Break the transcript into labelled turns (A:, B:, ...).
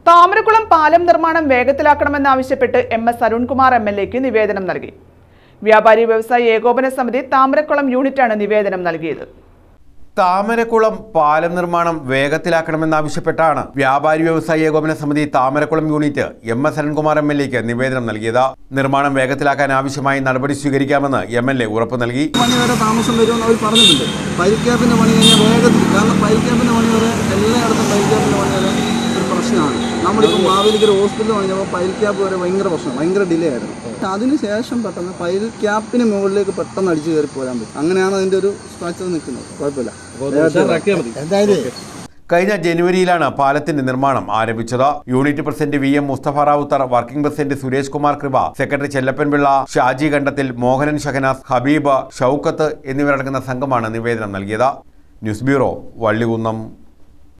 A: താമരക്കുളം പാലം നിർമ്മാണം വേഗത്തിലാക്കണമെന്നാവശ്യപ്പെട്ട് എം എസ് അരുൺകുമാർ എം എൽ എക്ക് നിവേദനം നൽകി വ്യാപാരി വ്യവസായി ഏകോപന സമിതി താമരക്കുളം യൂണിറ്റാണ് നിവേദനം നൽകിയത്
B: താമരക്കുളം പാലം നിർമ്മാണം വേഗത്തിലാക്കണമെന്നാവശ്യപ്പെട്ടാണ് വ്യാപാരി വ്യവസായി ഏകോപന സമിതി Thamarakulam unit M S Arunkumar എം എൽ എക്ക് നിവേദനം നൽകിയത് നിർമ്മാണം വേഗത്തിലാക്കാൻ ആവശ്യമായി നടപടി സ്വീകരിക്കാമെന്ന് എം എൽ എ ഉറപ്പു നൽകി
C: പണി വരെ താമസം വരുമെന്ന് അവർ പറഞ്ഞിട്ടുണ്ട് പൈൽക്യാപ്പിൻ്റെ പണി കഴിഞ്ഞാൽ വേഗത്തിൽ കാരണം പൈൽക്യാപ്പിൻ്റെ പണി വരെ എല്ലായിടത്തും പൈൽക്യാപ്പിൻ്റെ പണി വരെ ഒരു പ്രശ്നമാണ് നമ്മളിപ്പോൾ മാവേലിക്കര ഹോസ്പിറ്റൽ പണിഞ്ഞപ്പോൾ പൈൽ ക്യാപ്പ് വരെ ഭയങ്കര പ്രശ്നം ഭയങ്കര ഡിലേ ആയിരുന്നു അതിനുശേഷം പെട്ടെന്ന് പൈൽ ക്യാപ്പിന് മുകളിലേക്ക് പെട്ടെന്ന് അടിച്ചു കയറി പോരാൻ പറ്റും അങ്ങനെയാണ് അതിൻ്റെ ഒരു സ്ട്രക്ചർ നിൽക്കുന്നത് കുഴപ്പമില്ല
B: കഴിഞ്ഞ ജനുവരിയിലാണ് പാലത്തിന്റെ നിർമ്മാണം ആരംഭിച്ചത് unit president V M Musthafa Rawther working president Suresh Kumar Krupa secretary Chellappanpillai Shaji Kandathil Mohanan Shahanas Habeeb Shoukath എന്നിവരടങ്ങുന്ന സംഘമാണ് നിവേദനം നൽകിയത് ന്യൂസ് ബ്യൂറോ വള്ളികുന്നം